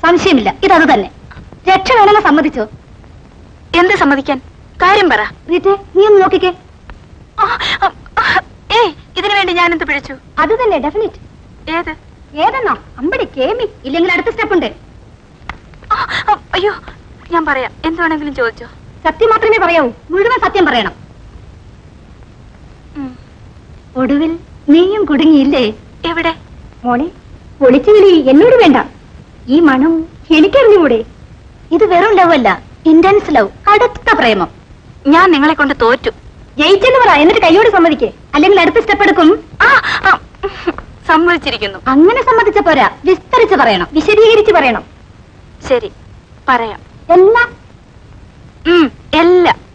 സംശയമില്ല ഇതത് തന്നെ രക്ഷ വേണമെന്ന് സമ്മതിച്ചോ എന്ത് സമ്മതിക്കാൻ കാര്യം പറ റീറ്റെ നീ ഒന്ന് നോക്കിക്കേ ആ, ആ, ആ, ഏയ് ഇതിനു വേണ്ടി ഞാൻ എന്ത് പിഴച്ചു അത് തന്നെ ഡെഫിനിറ്റ് ഏത് ഏതെന്നോ അമ്പടി കേമി ഇല്ലെങ്കിൽ അടുത്ത സ്റ്റെപ്പ് ഉണ്ട് ആ, ആ, അയ്യോ ഞാൻ പറയാം എന്ത് വേണമെങ്കിലും ചോദിച്ചോ സത്യം മാത്രമേ പറയാവൂ മുഴുവൻ സത്യം പറയണം ഉം. ഒടുവിൽ നീയും കുടുങ്ങിയില്ലേ എവിടെ മോളെ ഒളിച്ചു വിളി എന്നോട് വേണ്ട ഈ മണം എനിക്കറിഞ്ഞുകൂടെ ഇത് വെറും ലവ് അല്ല ഇന്റൻസ് ലവ് കടുത്ത പ്രേമം ഞാൻ നിങ്ങളെ കൊണ്ട് തോറ്റു ജയിച്ചെന്ന് പറ എന്നിട്ട് കൈയോട് സമ്മതിക്കേ അല്ലെങ്കിൽ അടുത്ത സ്റ്റെപ്പ് എടുക്കും ആ ആ, സമ്മതിച്ചിരിക്കുന്നു അങ്ങനെ സമ്മതിച്ച പോരാ വിസ്തരിച്ച് പറയണം വിശദീകരിച്ച് പറയണം ശരി പറയാം എല്ലാം ഉം, എല്ലാം